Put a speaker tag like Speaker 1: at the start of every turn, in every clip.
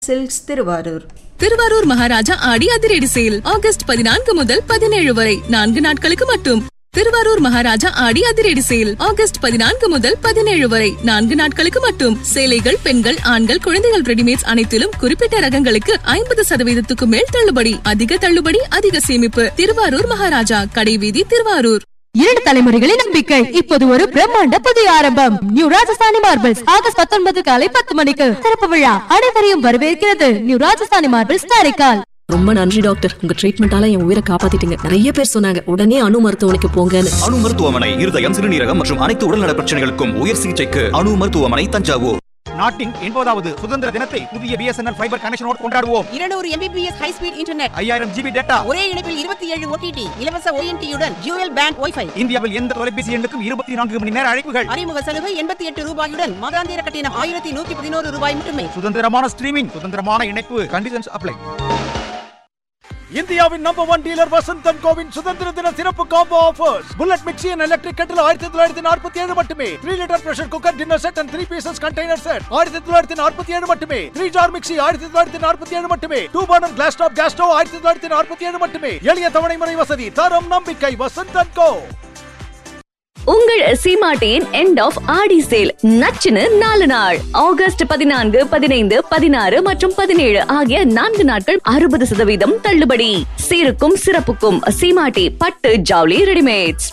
Speaker 1: silks Thiruvarur
Speaker 2: Thiruvarur Maharaja ஆடி அதிரடி sale August பதினான்கு முதல் பதினேழு வரை நான்கு நாட்களுக்கு மட்டும் திருவாரூர் மகாராஜா ஆடி அதிரடி சேல் ஆகஸ்ட் பதினான்கு முதல் பதினேழு வரை நான்கு நாட்களுக்கு மட்டும் சேலைகள் பெண்கள் ஆண்கள் குழந்தைகள் ரெடிமேட்ஸ் அனைத்திலும் குறிப்பிட்ட ரகங்களுக்கு ஐம்பது சதவீதத்துக்கு மேல் தள்ளுபடி அதிக தள்ளுபடி அதிக சேமிப்பு திருவாரூர் மகாராஜா கடைவீதி திருவாரூர்
Speaker 3: இரண்டு தலைமுறைகளின் நம்பிக்கை இப்போது ஒரு பிரம்மாண்ட புதிய ஆரம்பம் நியூ ராஜஸ்தானி மார்பிள்ஸ் ஆகஸ்ட் பத்தொன்பது காலை பத்து மணிக்கு திறப்பு விழா அனைவரையும் வரவேற்கிறது நியூ ராஜஸ்தானி மார்பிள்ஸ் காரைக்கால்
Speaker 4: ரொம்ப நன்றி டாக்டர் உங்க ட்ரீட்மெண்டால என் உயிரை காப்பாத்திட்டீங்க நிறைய பேர் சொன்னாங்க உடனே அணு மருத்துவமனைக்கு போங்கன்னு
Speaker 5: அணு மருத்துவமனை இருதயம் சிறுநீரகம் மற்றும் அனைத்து உடல்நல பிரச்சனைகளுக்கும் உயர் சிகிச்சைக்கு அணு மருத்துவமனை தஞ்சாவூர்
Speaker 6: நாட்டின் எண்பதாவது சுதந்திர தினத்தை புதிய பிஎஸ்என்எல் ஃபைபர் கனெக்ஷனோடு கொண்டாடுவோம்
Speaker 7: இருநூறு எம்பிபிஎஸ் ஹை ஸ்பீட் இன்டர்நெட்
Speaker 6: ஐயாயிரம் ஜிபி டேட்டா
Speaker 7: ஒரே இணைப்பில் இருபத்தி ஏழு ஓடிடி இலவச ஓஎன்டியுடன் ஜூயல் பேண்ட் ஒய்ஃபை
Speaker 6: இந்தியாவில் எந்த தொலைபேசி எண்ணுக்கும் இருபத்தி நான்கு மணி நேர அழைப்புகள்
Speaker 7: அறிமுக சலுகை எண்பத்தி எட்டு ரூபாயுடன் மாதாந்திர கட்டணம் ஆயிரத்தி நூத்தி பதினோரு ரூபாய் மட்டுமே
Speaker 6: சுதந்திரமான ஸ்ட்ரீமிங் சுதந்திரமான இணைப்பு கண்டிஷன்ஸ் அப்ளை இந்தியாவின் நம்பர் ஒன் டீலர் வசந்தன் கோவின் சுதந்திர தின சிறப்பு combo offers bullet mixie and electric kettle ஆயிரத்தி தொள்ளாயிரத்தி நாற்பத்தி ஏழு மட்டுமே three litre pressure cooker dinner set and three pieces container set ஆயிரத்தி தொள்ளாயிரத்தி நாற்பத்தி ஏழு மட்டுமே த்ரீ ஜார் மிக்சி ஆயிரத்தி தொள்ளாயிரத்தி நாற்பத்தி ஏழு மட்டுமே two burner glass top gas stove ஆயிரத்தி தொள்ளாயிரத்தி நாற்பத்தி ஏழு மட்டுமே எளிய தவணை முறை வசதி தரம் நம்பிக்கை வசந்தன் கோ
Speaker 8: உங்கள் சீமாட்டியின் எண்ட் ஆஃப் ஆடி சேல் நச்சுன்னு நாலு நாள் ஆகஸ்ட் பதினான்கு பதினைந்து பதினாறு மற்றும் பதினேழு ஆகிய நான்கு நாட்கள் அறுபது சதவீதம் தள்ளுபடி சீருக்கும் சிறப்புக்கும் சீமாட்டி பட்டு ஜவுளி ரெடிமேட்ஸ்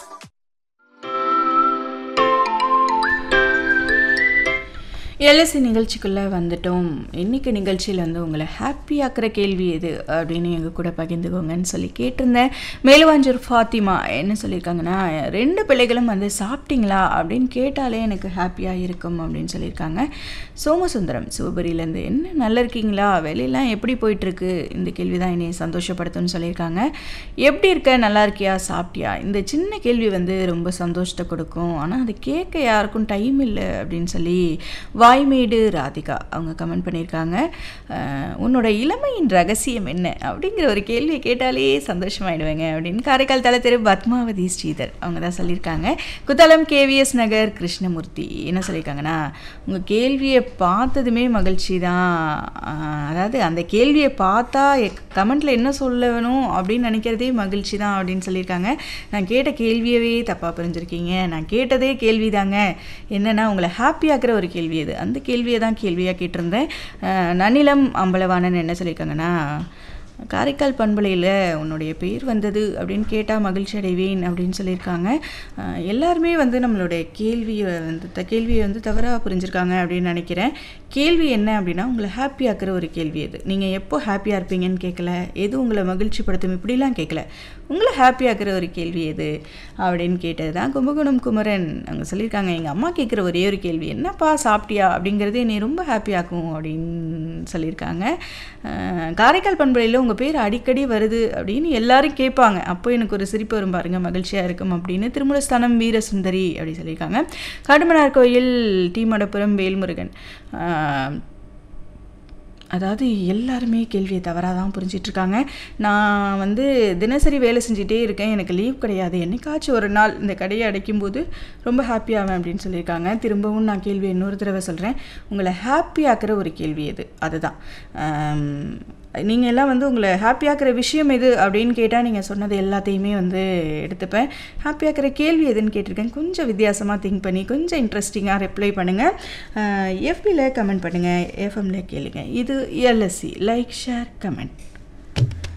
Speaker 1: எல்எஸ்சி நிகழ்ச்சிக்குள்ளே வந்துட்டோம் இன்னைக்கு நிகழ்ச்சியில் வந்து உங்களை ஹாப்பி ஆக்குற கேள்வி எது அப்படின்னு எங்கள் கூட பகிர்ந்துக்கோங்கன்னு சொல்லி கேட்டிருந்தேன் மேலுவாஞ்சூர் ஃபாத்திமா என்ன சொல்லியிருக்காங்கன்னா ரெண்டு பிள்ளைகளும் வந்து சாப்பிட்டீங்களா அப்படின்னு கேட்டாலே எனக்கு ஹாப்பியாக இருக்கும் அப்படின்னு சொல்லியிருக்காங்க சோமசுந்தரம் சிவபுரியிலேருந்து என்ன நல்லா இருக்கீங்களா வெளியெல்லாம் எப்படி போயிட்டுருக்கு இந்த கேள்வி தான் என்னை சந்தோஷப்படுத்தும்னு சொல்லியிருக்காங்க எப்படி இருக்க நல்லா இருக்கியா சாப்பிட்டியா இந்த சின்ன கேள்வி வந்து ரொம்ப சந்தோஷத்தை கொடுக்கும் ஆனால் அது கேட்க யாருக்கும் டைம் இல்லை அப்படின்னு சொல்லி வாய்மேடு ராதிகா அவங்க கமெண்ட் பண்ணியிருக்காங்க அஹ், உன்னோட இளமையின் ரகசியம் என்ன அப்படிங்கிற ஒரு கேள்வியை கேட்டாலே சந்தோஷமாயிடுவேங்க அப்படின்னு காரைக்கால் தலை தெரு பத்மாவதி ஸ்ரீதர் அவங்க தான் சொல்லியிருக்காங்க குத்தாலம் கேவிஎஸ் நகர் கிருஷ்ணமூர்த்தி என்ன சொல்லியிருக்காங்கன்னா உங்கள் கேள்வியை பார்த்ததுமே மகிழ்ச்சி தான் அஹ், அதாவது அந்த கேள்வியை பார்த்தா கமெண்ட்டில் என்ன சொல்லணும் அப்படின்னு நினைக்கிறதே மகிழ்ச்சி தான் அப்படின்னு சொல்லியிருக்காங்க நான் கேட்ட கேள்வியவே தப்பாக புரிஞ்சிருக்கீங்க நான் கேட்டதே கேள்வி தாங்க என்னென்னா உங்களை ஹாப்பியாக்குற ஒரு கேள்வி அது அந்த கேள்வியை தான் கேள்வியாக கேட்டிருந்தேன் அஹ், நன்னிலம் அம்பலவாணன் என்ன சொல்லியிருக்காங்கன்னா காரைக்கால் பண்பலையில் உன்னுடைய பேர் வந்தது அப்படின்னு கேட்டால் மகிழ்ச்சி அடைவேன் அப்படின்னு சொல்லியிருக்காங்க அஹ், எல்லாருமே வந்து நம்மளுடைய கேள்வியை வந்து த கேள்வியை வந்து தவறாக புரிஞ்சிருக்காங்க அப்படின்னு நினைக்கிறேன் கேள்வி என்ன அப்படின்னா உங்களை ஹாப்பி ஆக்குற ஒரு கேள்வி அது நீங்கள் எப்போ ஹாப்பியாக இருப்பீங்கன்னு கேட்கல எது உங்களை மகிழ்ச்சிப்படுத்தும் இப்படிலாம் கேட்கல உங்களை ஹாப்பி ஆக்குற ஒரு கேள்வி எது அப்படின்னு கேட்டது தான் கும்பகோணம் குமரன் அவங்க சொல்லியிருக்காங்க எங்கள் அம்மா கேட்குற ஒரே ஒரு கேள்வி என்னப்பா சாப்பிட்டியா அப்படிங்கிறது என்னை ரொம்ப ஹாப்பி ஆக்கும் அப்படின்னு சொல்லியிருக்காங்க அஹ், காரைக்கால் பண்பலையில் உங்கள் பேர் அடிக்கடி வருது அப்படின்னு எல்லாரும் கேட்பாங்க அப்போ எனக்கு ஒரு சிரிப்பு வரும் பாருங்க மகிழ்ச்சியாக இருக்கும் அப்படின்னு திருமலஸ்தானம் வீரசுந்தரி அப்படி சொல்லியிருக்காங்க காட்டுமன்னார் கோயில் டி மடப்புரம் வேல்முருகன் அஹ், அதாவது எல்லாருமே கேள்வியை தவறாக தான் புரிஞ்சிட்டு இருக்காங்க நான் வந்து தினசரி வேலை செஞ்சுட்டே இருக்கேன் எனக்கு லீவ் கிடையாது என்னைக்காச்சும் ஒரு நாள் இந்த கடையை அடைக்கும்போது ரொம்ப ஹாப்பி ஆவேன் அப்படின்னு சொல்லியிருக்காங்க திரும்பவும் நான் கேள்வி இன்னொரு தடவை சொல்கிறேன் உங்களை ஹாப்பி ஆக்குற ஒரு கேள்வி அது அதுதான் நீங்கள் எல்லாம் வந்து உங்களை ஹாப்பி ஆக்குற விஷயம் எது அப்படின்னு கேட்டால் நீங்கள் சொன்னது எல்லாத்தையுமே வந்து எடுத்துப்பேன் ஹாப்பி ஆக்குற கேள்வி எதுன்னு கேட்டிருக்கேன் கொஞ்சம் வித்தியாசமாக திங்க் பண்ணி கொஞ்சம் இன்ட்ரெஸ்டிங்காக ரிப்ளை பண்ணுங்கள் எஃபியில் கமெண்ட் பண்ணுங்கள் எஃப்எம்ல கேளுங்க இது எல்எஸ்சி லைக் ஷேர் கமெண்ட்